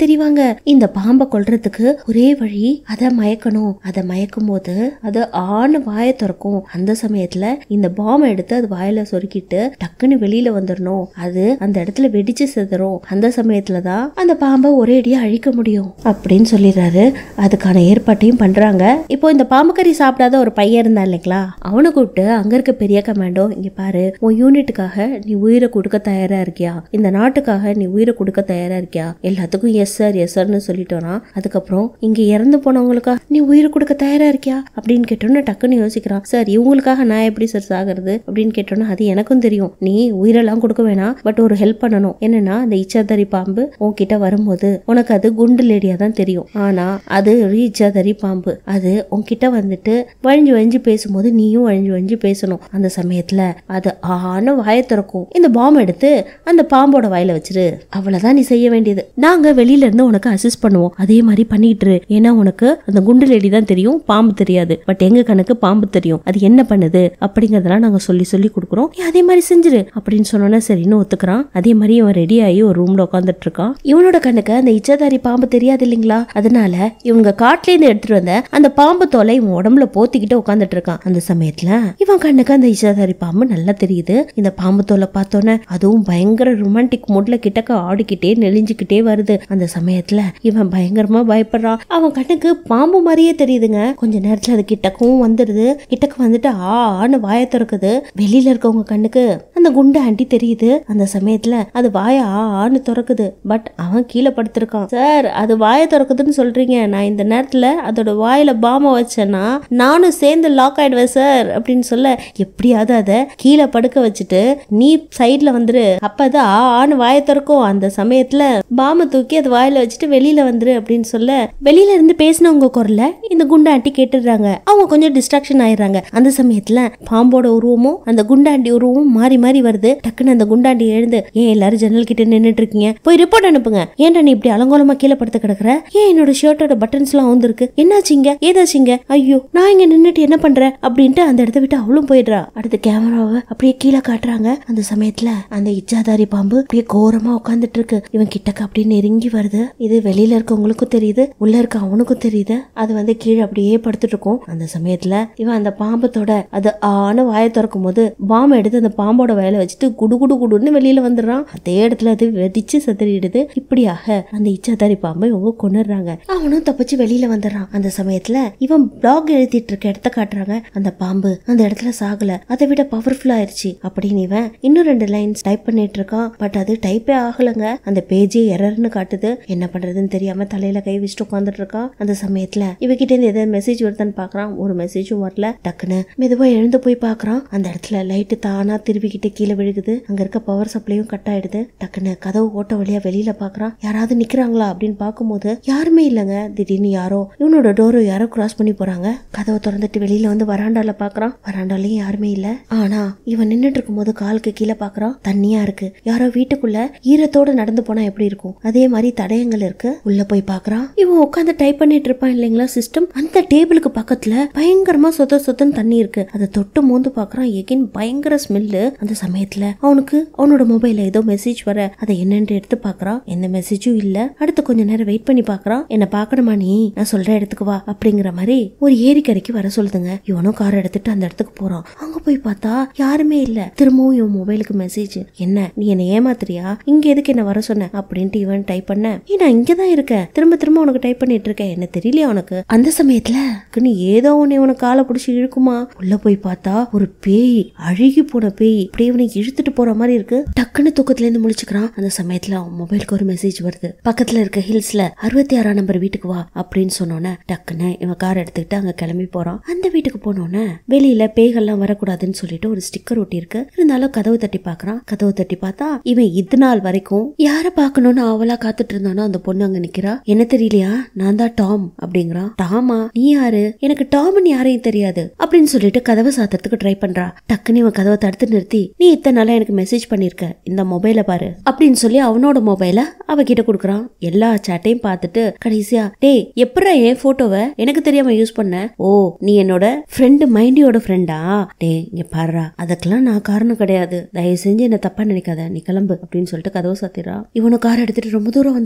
இந்த பாம்பை கொல்றதுக்கு ஒரே வழி அதை மயக்கணும் அதை மயக்கும் போது அது ஆண் வாயை திறக்கும் அந்த சமயத்துல இந்த பாம்பை எடுத்து அது வாயில சொருக்கிட்டு டக்குன்னு வெளியில வந்துடணும் அது அந்த இடத்துல வெடிச்சு செதறும் அந்த சமயத்துல தான் அந்த பாம்பை ஒரே அடியா அழிக்க முடியும் அப்படின்னு சொல்லிடுறாரு அதுக்கான ஏற்பாட்டையும் பண்றாங்க இப்போ இந்த பாம்பு கறி சாப்பிடாத ஒரு பையன் இருந்தான் இல்லைங்களா அவனை கூப்பிட்டு அங்க இருக்க பெரிய கமாண்டோ இங்க பாரு உன் யூனிட்டுக்காக நீ உயிரை கொடுக்க தயாரா இருக்கியா இந்த நாட்டுக்காக நீ உயிரை கொடுக்க தயாரா இருக்கியா எல்லாத்துக்கும் எஸ் சார் எஸ் சார்னு சொல்லிட்டோனா அதுக்கப்புறம் இங்க இறந்து போனவங்களுக்கா நீ உயிரை கொடுக்க தயாரா இருக்கியா அப்படின்னு கேட்டோன்னு டக்குன்னு யோசிக்கிறான் சார் இவங்களுக்காக நான் எப்படி சார் சாகிறது அப்படின்னு கேட்டோன்னா அது எனக்கும் தெரியும் நீ உயிரெல்லாம் கொடுக்க வேணாம் பட் ஒரு ஹெல்ப் பண்ணணும் என்னன்னா அந்த இச்சாதரி பாம்பு உன்கிட்ட வரும்போது உனக்கு அது குண்டு லேடியா தான் தெரியும் ஆனா அது ஒரு இச்சாதரி பாம்பு அது உன்கிட்ட வந்துட்டு வழிஞ்சு வழிஞ்சு பேசும்போது நீயும் வழிஞ்சு வழிஞ்சு பேசணும் அந்த சமயத்துல அது ஆன வாயை திறக்கும் இந்த பாம்பு எடுத்து அந்த பாம்போட வாயில வச்சிரு அவ்வளவுதான் நீ செய்ய வேண்டியது நாங்க வெளியில இருந்து உனக்கு அசிஸ்ட் பண்ணுவோம் அதே மாதிரி பண்ணிட்டு இரு. ஏன்னா உனக்கு அந்த குண்டு லேடி தான் தெரியும் பாம்பு தெரியாது பட் எங்க கணக்கு பாம்பு தெரியும் அது என்ன பண்ணுது அப்படிங்கறதெல்லாம் நாங்க சொல்லி சொல்லி கொடுக்குறோம் நீ அதே மாதிரி செஞ்சிரு அப்படின்னு சொன்னோன்னா சரின்னு ஒத்துக்கிறான் அதே மாதிரி இவன் ரெடி ஆகி ஒரு ரூம்ல உட்காந்துட்டு இருக்கான் இவனோட கண்ணுக்கு அந்த இச்சதாரி பாம்பு தெரியாது இல்லைங்களா அதனால இவங்க காட்டுல இருந்து எடுத்துட்டு வந்த அந்த பாம்பு தோலை இவன் உடம்புல போத்திக்கிட்டு உட்காந்துட்டு இருக்கான் அந்த சமயத்துல இவன் கண்ணுக்கு அந்த இச்சதாரி பாம்பு நல்லா தெரியுது இந்த பாம்பு தோலை பார்த்தோன்னே அதுவும் பயங்கர ரொமான்டிக் மூட்ல கிட்டக்க ஆடிக்கிட்டே நெளிஞ்சுக்கிட்டே வருது அந்த சமயத்துல இவன் பயங்கரமா பயப்படுறான் அவன் கண்ணுக்கு பாம்பு மாதிரியே தெரியுதுங்க கொஞ்ச நேரத்துல அது கிட்டக்கவும் வந்துடுது கிட்டக்க வந்துட்டு ஆ ஆன்னு வாயை திறக்குது வெளியில இருக்கவங்க கண்ணுக்கு அந்த குண்டு ஆண்டி தெரியுது அந்த சமயத்துல அது வாயை ஆ ஆன்னு திறக்குது பட் அவன் கீழே படுத்திருக்கான் சார் அது வாயை திறக்குதுன்னு சொல்றீங்க நான் இந்த நேரத்துல அதோட வாயில பாம வச்சேன்னா நானும் சேர்ந்து லாக் ஆயிடுவேன் சார் அப்படின்னு சொல்ல எப்படியாவது அதை கீழே படுக்க வச்சுட்டு நீ சைட்ல வந்துரு அப்ப அது ஆ ஆன்னு வாயை திறக்கும் அந்த சமயத்துல பாம தூக்கி அது வாயில வச்சுட்டு வெளியில வந்துரு அப்படின்னு சொல்ல வெளியில இருந்து பேசினவங்க குரல இந்த குண்டாண்டி கேட்டுடுறாங்க அவங்க கொஞ்சம் டிஸ்ட்ராக்ஷன் ஆயிடுறாங்க அந்த சமயத்துல பாம்போட உருவமும் அந்த குண்டாண்டி உருவமும் மாறி மாறி வருது டக்குன்னு அந்த குண்டாண்டி எழுந்து ஏன் எல்லாரும் ஜன்னல் கிட்ட நின்னுட்டு இருக்கீங்க போய் ரிப்போர்ட் அனுப்புங்க ஏன்டா நீ இப்படி அலங்கோலமா கீழே படுத்து கிடக்குற ஏன் என்னோட ஷர்ட்டோட பட்டன்ஸ் எல்லாம் வந்துருக்கு என்னாச்சுங்க ஏதாச்சுங்க ஐயோ நான் இங்க நின்னுட்டு என்ன பண்றேன் அப்படின்ட்டு அந்த இடத்த விட்டு அவளும் போயிடுறா அடுத்து கேமராவை அப்படியே கீழே காட்டுறாங்க அந்த சமயத்துல அந்த இச்சாதாரி பாம்பு அப்படியே கோரமா உட்காந்துட்டு இருக்கு இவன் கிட்டக்க அப்படியே நெருங்கி வருது இது வெளியில இருக்கவங்களுக்கும் தெரியுது உள்ள இருக்க அவனுக்கும் தெரியுது அது வந்து கீழே அப்படியே படுத்துட்டு இருக்கும் அந்த சமயத்துல இவன் அந்த பாம்பத்தோட அது ஆன வாயை திறக்கும் போது பாம்பை எடுத்து அந்த பாம்போட வயலை வச்சுட்டு குடு குடு குடுன்னு வெளியில வந்துடுறான் அதே இடத்துல அது வெடிச்சு செதறிடுது இப்படியாக அந்த இச்சாதாரி பாம்பை இவங்க கொண்டுடுறாங்க அவனும் தப்பிச்சு வெளியில வந்துடுறான் அந்த சமயத்துல இவன் பிளாக் எழுதிட்டு இருக்க இடத்த காட்டுறாங்க அந்த பாம்பு அந்த இடத்துல சாகல அதை விட பவர்ஃபுல் ஆயிருச்சு அப்படின்னு இவன் இன்னும் ரெண்டு லைன்ஸ் டைப் பண்ணிட்டு இருக்கான் பட் அது டைப்பே ஆகலங்க அந்த பேஜே எரர்னு காட்டுது என்ன பண்றதுன்னு தெரியாம தலையில கை வச்சுட்டு உட்காந்துட்டு இருக்கான் அந்த சமயத்துல இவகிட்ட இருந்து ஏதாவது மெசேஜ் வருதான்னு பாக்குறான் ஒரு மெசேஜும் வரல டக்குன்னு மெதுவா எழுந்து போய் பாக்குறான் அந்த இடத்துல லைட்டு தானா திரும்பிக்கிட்டு கீழே விழுகுது அங்க இருக்க பவர் சப்ளையும் கட் ஆயிடுது டக்குன்னு கதவு ஓட்ட வழியா வெளியில பாக்குறான் யாராவது நிக்கிறாங்களா அப்படின்னு பார்க்கும்போது யாருமே இல்லைங்க திடீர்னு யாரோ இவனோட டோரை யாரோ கிராஸ் பண்ணி போறாங்க கதவை திறந்துட்டு வெளியில வந்து வராண்டால பாக்குறான் வராண்டாலையும் யாருமே இல்ல ஆனா இவன் நின்னுட்டு இருக்கும்போது காலுக்கு கீழே பாக்குறான் தண்ணியா இருக்கு யாரோ வீட்டுக்குள்ள ஈரத்தோட நடந்து போனா எப்படி இருக்கும் அதே மாதிரி தடயங்கள் இருக்கு உள்ள போய் பாக்குறான் இவன் உட்காந்து டைப் பண்ணிட்டு இருப்பான் இல்லைங்களா சிஸ்டம் அந்த டேபிளுக்கு பக்கத்துல பயங்கரமா சொத்த சொத்தன்னு தண்ணி இருக்கு அதை தொட்டு மோந்து பாக்குறான் எகின் பயங்கர ஸ்மெல்லு அந்த சமயத்துல அவனுக்கு அவனோட மொபைல்ல ஏதோ மெசேஜ் வர அதை என்னன்னு எடுத்து பாக்குறான் எந்த மெசேஜும் இல்ல அடுத்து கொஞ்ச நேரம் வெயிட் பண்ணி பாக்குறான் என்ன பாக்கணுமா நீ நான் சொல்ற இடத்துக்கு வா அப்படிங்கிற மாதிரி ஒரு ஏரிக்கரைக்கு வர சொல்லுதுங்க இவனும் கார் எடுத்துட்டு அந்த இடத்துக்கு போறான் அங்க போய் பார்த்தா யாருமே இல்ல திரும்பவும் இவன் மொபைலுக்கு மெசேஜ் என்ன நீ என்ன ஏமாத்துறியா இங்க எதுக்கு என்ன வர சொன்ன அப்படின்ட்டு இவன் டைப் பண்ண ஏ நான் இங்கதான் இருக்கேன் திரும்ப திரும்ப உனக்கு டைப் பண்ணிட்டு இருக்கேன் என்ன தெரியலையா உனக்கு அந்த சமயத்துல நீ ஏதோ உன்னை உனக்கு காலை பிடிச்சி இழுக்குமா உள்ள போய் பார்த்தா ஒரு பேய் அழுகி போன பேய் அப்படியே இவனை இழுத்துட்டு போற மாதிரி இருக்கு டக்குன்னு தூக்கத்துல இருந்து முழிச்சுக்கிறான் அந்த சமயத்துல அவன் மொபைலுக்கு ஒரு மெசேஜ் வருது பக்கத்துல இருக்க ஹில்ஸ்ல அறுபத்தி ஆறாம் நம்பர் வீட்டுக்கு வா அப்படின்னு சொன்னோன்னே டக்குன்னு இவன் கார் எடுத்துக்கிட்டு அங்க கிளம்பி போறான் அந்த வீட்டுக்கு போனோன்னே வெளியில பேய்கள்லாம் வரக்கூடாதுன்னு சொல்லிட்டு ஒரு ஸ்டிக்கர் ஒட்டி இருக்கு இருந்தாலும் கதவு தட்டி பாக்குறான் கதவு தட்டி பார்த்தா இவன் இது நாள் வரைக்கும் யார பாக்கணும்னு அவளா காத்துட்டு இருந்தானோ அந்த பொண்ணு அங்க நிக்கிறா என்ன தெரியலையா நான் தான் டாம் அப்படிங்கிறான் டாமா நீ யாரு எனக்கு டாம்னு யாரையும் தெரியாது அப்படின்னு சொல்லிட்டு கதவை சாத்துறதுக்கு ட்ரை பண்றா டக்குன்னு இவன் கதவை தடுத்து நிறுத்தி நீ இத்தனை நாளா எனக்கு மெசேஜ் பண்ணிருக்க இந்த மொபைல பாரு அப்படின்னு சொல்லி அவனோட மொபைல அவகிட்ட கொடுக்குறான் எல்லா சாட்டையும் பார்த்துட்டு கடைசியா டேய் எப்படா என் போட்டோவை எனக்கு தெரியாம யூஸ் பண்ண ஓ நீ என்னோட ஃப்ரெண்டு மைண்டியோட ஃப்ரெண்டா டேய் இங்க பாருடா அதுக்கெல்லாம் நான் காரணம் கிடையாது தயவு செஞ்சு என்ன தப்பா நினைக்காத நீ கிளம்பு அப்படின்னு சொல்லிட்டு கதவை சாத்திடுறான் இவனும் கார் எடுத்துட்டு ரொம்ப தூரம் வந்துடுறான் அவனை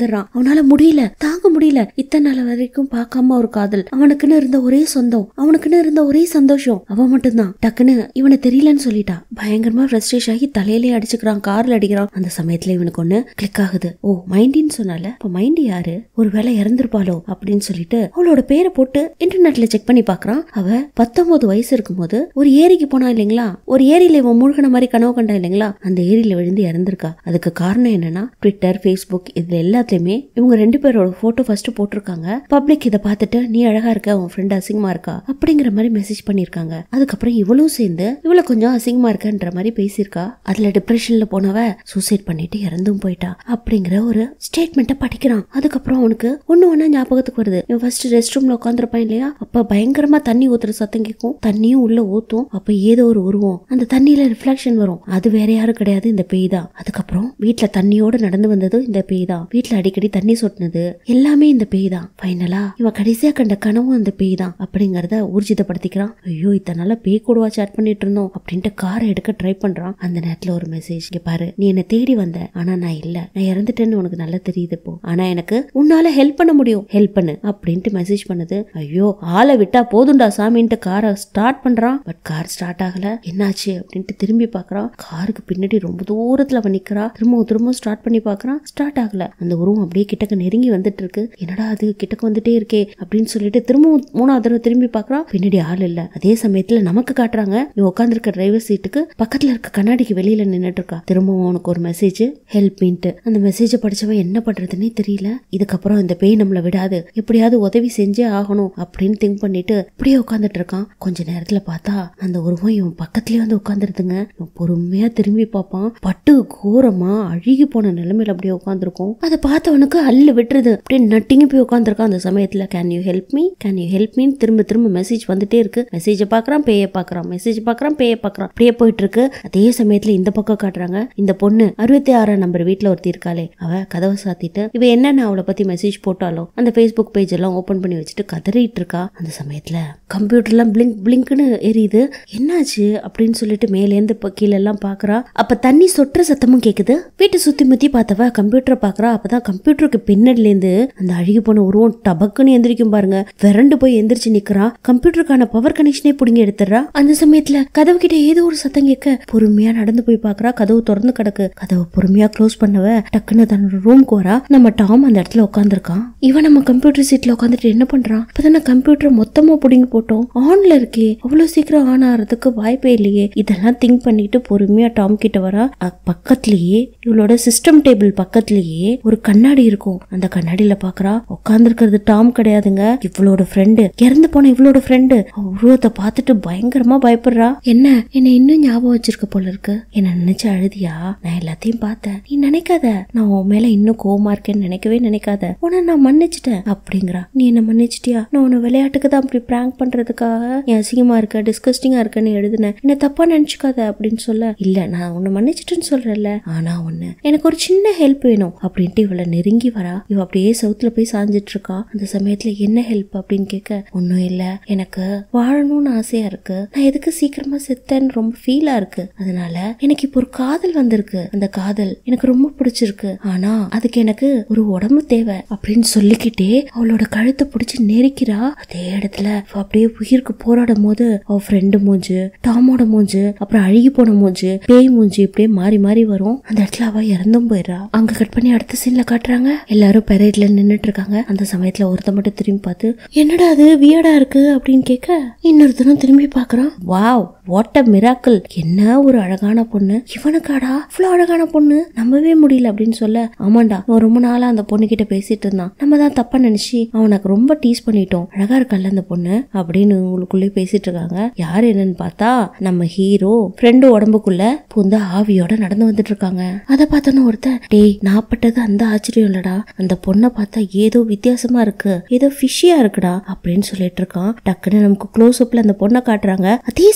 அவனால முடியல தாங்க முடியல இத்தனை நாள் வரைக்கும் பார்க்காம ஒரு காதல் அவனுக்குன்னு இருந்த ஒரே சொந்தம் அவனுக்குன்னு இருந்த ஒரே சந்தோஷம் அவன் மட்டும்தான் டக்குன்னு இவனை தெரியலன்னு சொல்லிட்டா பயங்கரமா ஃப்ரஸ்ட்ரேஷன் ஆகி தலையிலே அடிச்சுக்கிறான் கார்ல அடிக்கிறான் அந்த சமயத்துல இவனுக்கு ஒண்ணு கிளிக் ஆகுது ஓ மைண்டின்னு சொன்னால இப்ப மைண்ட் யாரு ஒரு வேலை இறந்திருப்பாளோ அப்படின்னு சொல்லிட்டு அவளோட பேரை போட்டு இன்டர்நெட்ல செக் பண்ணி பாக்குறான் அவ பத்தொன்பது வயசு இருக்கும்போது ஒரு ஏரிக்கு போனா இல்லைங்களா ஒரு ஏரியில இவன் மூழ்கின மாதிரி கனவு கண்டா இல்லைங்களா அந்த ஏரியில விழுந்து இறந்திருக்கா அதுக்கு காரணம் என்னன்னா ட்விட்டர் ஃபேஸ்புக் இதுல எல்லாத்துலயுமே இவங்க ரெண்டு பேரோட போட்டோ ஃபர்ஸ்ட் போட்டிருக்காங்க பப்ளிக் இதை பார்த்துட்டு நீ அழகா இருக்க உன் ஃப்ரெண்ட் அசிங்கமா இருக்கா அப்படிங்கிற மாதிரி மெசேஜ் பண்ணிருக்காங்க அதுக்கப்புறம் இவளும் சேர்ந்து இவள கொஞ்சம் அசிங்கமா இருக்கன்ற மாதிரி பேசியிருக்கா அதுல டிப்ரெஷன்ல போனவ சூசைட் பண்ணிட்டு இறந்தும் போயிட்டா அப்படிங்கிற ஒரு ஸ்டேட்மெண்ட்டை படிக்கிறான் அதுக்கப்புறம் அவனுக்கு ஒண்ணு ஒண்ணா ஞாபகத்துக்கு வருது இவன் ஃபர்ஸ்ட் ரெஸ்ட் ரூம்ல உட்காந்துருப்பான் இல்லையா அப்ப பயங்கரமா தண்ணி ஊத்துற சத்தம் கேட்கும் தண்ணியும் உள்ள ஊத்தும் அப்ப ஏதோ ஒரு உருவம் அந்த தண்ணியில ரிஃப்ளெக்ஷன் வரும் அது வேற யாரும் கிடையாது இந்த பேய் தான் அதுக்கப்புறம் வீட்ல தண்ணியோட நடந்து வந்ததும் இந்த பேய் தான் வீட்ல அடிக்கடி தண்ணி சொட்டினது எல்லாமே இந்த பேய் தான் ஃபைனலா இவன் கடைசியா கண்ட கனவும் அந்த பேய் தான் அப்படிங்கறத ஊர்ஜிதப்படுத்திக்கிறான் ஐயோ இத்தனை நாளா பேய் கூடவா சேட் பண்ணிட்டு இருந்தோம் அப்படின்ட்டு காரை எடுக்க ட்ரை பண்றான் அந்த நேரத்துல ஒரு மெசேஜ் இங்க பாரு நீ என்ன தேடி வந்த ஆனா நான் இல்ல நான் இறந்துட்டேன்னு உனக்கு நல்லா தெரியுது இப்போ ஆனா எனக்கு உன்னால ஹெல்ப் பண்ண முடியும் ஹெல்ப் பண்ணு அப்படின்ட்டு மெசேஜ் பண்ணுது ஐயோ ஆளை விட்டா போதும்டா சாமின்ட்டு காரை ஸ்டார்ட் பண்றான் பட் கார் ஸ்டார்ட் ஆகல என்னாச்சு அப்படின்ட்டு திரும்பி பார்க்கறான் காருக்கு பின்னாடி ரொம்ப தூரத்துல அவன் நிக்கிறா திரும்பவும் திரும்பவும் ஸ்டார்ட் பண்ணி பார்க்கறான் ஸ்டார்ட் ஆகல அந்த உருவம் அப்படியே கிட்டக்க நெருங்கி வந்துட்டு இருக்கு என்னடா அது கிட்டக்க வந்துட்டே இருக்கே அப்படின்னு சொல்லிட்டு திரும்பவும் மூணாவது தடவை திரும்பி பார்க்கறான் பின்னாடி ஆள் இல்ல அதே சமயத்துல நமக்கு காட்டுறாங்க நீ உட்காந்துருக்க டிரைவர் சீட்டுக்கு பக்கத்துல இருக்க கண்ணாடிக்கு வெளியில நின்னுட்டு இருக்கா திரும்பவும் உனக்கு ஒரு மெசேஜ் ஹெல்ப் மீன்ட்டு அந்த மெசேஜ படிச்சவன் என்ன பண்றதுன்னே தெரியல இதுக்கப்புறம் இந்த பேய் நம்மள விடாது எப்படியாவது உதவி செஞ்சே ஆகணும் அப்படின்னு திங்க் பண்ணிட்டு இப்படியே உட்காந்துட்டு இருக்கான் கொஞ்ச நேரத்துல பார்த்தா அந்த உருவம் இவன் பக்கத்துலயே வந்து உட்காந்துருதுங்க இவன் பொறுமையா திரும்பி பார்ப்பான் பட்டு கோரமா அழுகி போன நிலைமையில அப்படியே உட்காந்துருக்கும் அதை பார்த்தவனுக்கு அள்ளு விட்டுருது அப்படியே நட்டிங்க போய் உட்காந்துருக்கான் அந்த சமயத்துல can you help me can you help me திரும்ப திரும்ப மெசேஜ் வந்துட்டே இருக்கு மெசேஜ பாக்குறான் பேய பாக்குறான் மெசேஜ் பாக்குறான் பேய பாக்குறான் அப்படியே போயிட்டு இருக்கு அதே சமயத்துல இந்த பக்கம் காட்டுறாங்க இந்த பொண்ணு அறுபத்தி ஆறாம் நம்பர் வீட்டுல ஒருத்தி இருக்காளே அவ கதவை சாத்திட்டு இவ என்னென்ன அவளை பத்தி மெசேஜ் போட்டாலோ அந்த ஃபேஸ்புக் பேஜ் எல்லாம் ஓபன் பண்ணி வச்சுட்டு கதறிட்டு இருக்கா அந்த சமயத்துல கம்ப்யூட்டர்லாம் பிளிங்க் பிளிங்க்னு எரியுது என்னாச்சு அப்படின்னு சொல்லிட்டு மேலேருந்து இப்போ கீழே எல்லாம் பாக்குறா அப்ப தண்ணி சொட்டுற சத்தமும் கேக்குது வீட்டை சுத்தி முத்தி பார்த்தவ கம்ப்யூட்டரை பாக்குறா அப்பதான் கம்ப்யூட்டருக்கு பின்னாடில இருந்து அந்த அழுகி போன உருவம் டபக்குன்னு எந்திரிக்கும் பாருங்க விரண்டு போய் எந்திரிச்சு நிக்கிறா கம்ப்யூட்டருக்கான பவர் கனெக்ஷனே புடுங்கி எடுத்துறா அந்த சமயத்துல கதவு கிட்ட ஏதோ ஒரு சத்தம் கேட்க பொறுமையா நடந்து போய் பாக்குறா கதவு திறந்து கிடக்கு கதவு பொறுமையா க்ளோஸ் பண்ணவ டக்குன்னு தன்னோட ரூம்க்கு வரா நம்ம டாம் அந்த இடத்துல உட்காந்துருக்கான் இவன் நம்ம கம்ப்யூட்டர் சீட்ல உட்காந்துட்டு என்ன பண்றான் இப்பதானே கம்ப்யூட்டர் மொத்தமா புடிங்கி போட்டோம் ஆன்ல இருக்கே அவ்வளவு சீக்கிரம் ஆன் ஆறதுக்கு வாய்ப்பே இல்லையே இதெல்லாம் திங்க் பண்ணிட்டு பொறுமையா டாம் கிட்ட வரா அ- பக்கத்துலயே இவளோட சிஸ்டம் டேபிள் பக்கத்துலயே ஒரு கண்ணாடி இருக்கும் அந்த கண்ணாடியில பாக்குறா உட்காந்துருக்கிறது டாம் கிடையாதுங்க இவளோட ஃப்ரெண்டு இறந்து போன இவளோட ஃப்ரெண்டு உருவத்தை பார்த்துட்டு பயங்கரமா பயப்படுறா என்ன என்ன இன்னும் ஞாபகம் வச்சிருக்க போல இருக்கு என்ன நினைச்சு அழுதியா நான் எல்லாத்தையும் பார்த்தேன் நீ நினைக்காத நான் உன் மேல இன்னும் கோவமா இருக்கேன்னு நினைக்கவே நினைக்காத உன்னை நான் மன்னிச்சிட்டேன் அப்படிங்கிறா நீ என்ன மன்னிச்சிட்டியா நான் உன்னை விளையாட்டுக்கு தான் அப்படி பிராங்க் பண்றதுக்காக நீ அசிங்கமா இருக்க டிஸ்கஸ்டிங்கா இருக்கன்னு எழுதுனேன் என்ன தப்பா நினைச்சுக்காத அப்படின்னு சொல்ல இல்ல நான் உன்னை மன்னிச்சிட்டேன்னு சொல்றேன்ல ஆனா ஒண்ணு எனக்கு ஒரு சின்ன ஹெல்ப் வேணும் அப்படின்ட்டு இவளை நெருங்கி வரா இவ அப்படியே சவுத்துல போய் சாஞ்சிட்டு இருக்கா அந்த சமயத்துல என்ன ஹெல்ப் அப்படின்னு கேட்க ஒன்னும் இல்ல எனக்கு வாழணும்னு ஆசையா இருக்கு நான் எதுக்கு சீக்கிரமா செத்தேன்னு ரொம்ப ஃபீலா இருக்கு அதனால எனக்கு இப்போ ஒரு காதல் வந்திருக்கு அந்த காதல் எனக்கு ரொம்ப பிடிச்சிருக்கு ஆனா அதுக்கு எனக்கு ஒரு உடம்பு தேவை அப்படின்னு சொல்லிக்கிட்டே அவளோட கழுத்தை பிடிச்சு நெரிக்கிறா அதே இடத்துல அவ அப்படியே உயிருக்கு போராடும் போது அவ ஃப்ரெண்டு மூஞ்சு டாமோட மூஞ்சு அப்புறம் அழுகி போன மூஞ்சு பேய் மூஞ்சு இப்படியே மாறி மாறி வரும் அந்த இடத்துல அவ இறந்தும் போயிடுறா அங்க கட் பண்ணி அடுத்த சீன்ல காட்டுறாங்க எல்லாரும் பெரேட்ல நின்னுட்டு இருக்காங்க அந்த சமயத்துல ஒருத்த மட்டும் திரும்பி பார்த்து என்னடா அது வியடா இருக்கு அப்படின்னு கேட்க இன்னொருத்தனும் திரும்பி பாக்குறான் வாவ் வாட் அ மிராக்கிள் என்ன ஒரு அழகான பொண்ணு இவனுக்காடா இவ்வளவு அழகான பொண்ணு நம்பவே முடியல அப்படின்னு சொல்ல ஆமாண்டா அவன் ரொம்ப நாளா அந்த பொண்ணு கிட்ட பேசிட்டு இருந்தான் நம்ம தான் தப்பா நினைச்சு அவனுக்கு ரொம்ப டீஸ் பண்ணிட்டோம் அழகா இருக்கல்ல அந்த பொண்ணு அப்படின்னு உங்களுக்குள்ளே பேசிட்டு இருக்காங்க யார் என்னன்னு பார்த்தா நம்ம ஹீரோ ஃப்ரெண்டு உடம்புக்குள்ள புந்த ஆவியோட நடந்து வந்துட்டு இருக்காங்க அதை பார்த்தோன்னு ஒருத்தன் டேய் நாப்பட்டது அந்த ஆச்சரியம் இல்லடா அந்த பொண்ணை பார்த்தா ஏதோ வித்தியாசமா இருக்கு ஏதோ ஃபிஷியா இருக்குடா அப்படின்னு சொல்லிட்டு இருக்கான் டக்குன்னு நமக்கு க்ளோஸ் அப்ல அந்த பொண்ணை காட்டுறாங்க அதே சமயத்துல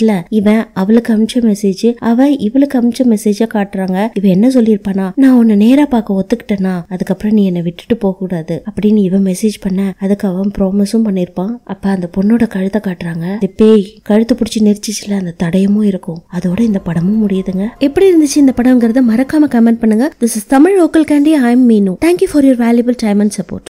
சமயத்துல இவன் அவளுக்கு அமிச்ச மெசேஜ் அவ இவளுக்கு அமிச்ச மெசேஜ காட்டுறாங்க இவன் என்ன சொல்லியிருப்பானா நான் உன்னை நேரா பார்க்க ஒத்துக்கிட்டேனா அதுக்கப்புறம் நீ என்னை விட்டுட்டு போக கூடாது அப்படின்னு இவன் மெசேஜ் பண்ண அதுக்கு அவன் ப்ராமிஸும் பண்ணிருப்பான் அப்ப அந்த பொண்ணோட கழுத்தை காட்டுறாங்க இந்த பேய் கழுத்து பிடிச்சி நெரிச்சிச்சுல அந்த தடயமும் இருக்கும் அதோட இந்த படமும் முடியுதுங்க எப்படி இருந்துச்சு இந்த படம்ங்கிறத மறக்காம கமெண்ட் பண்ணுங்க this is Tamil local candy I am Meenu thank you for your valuable time and support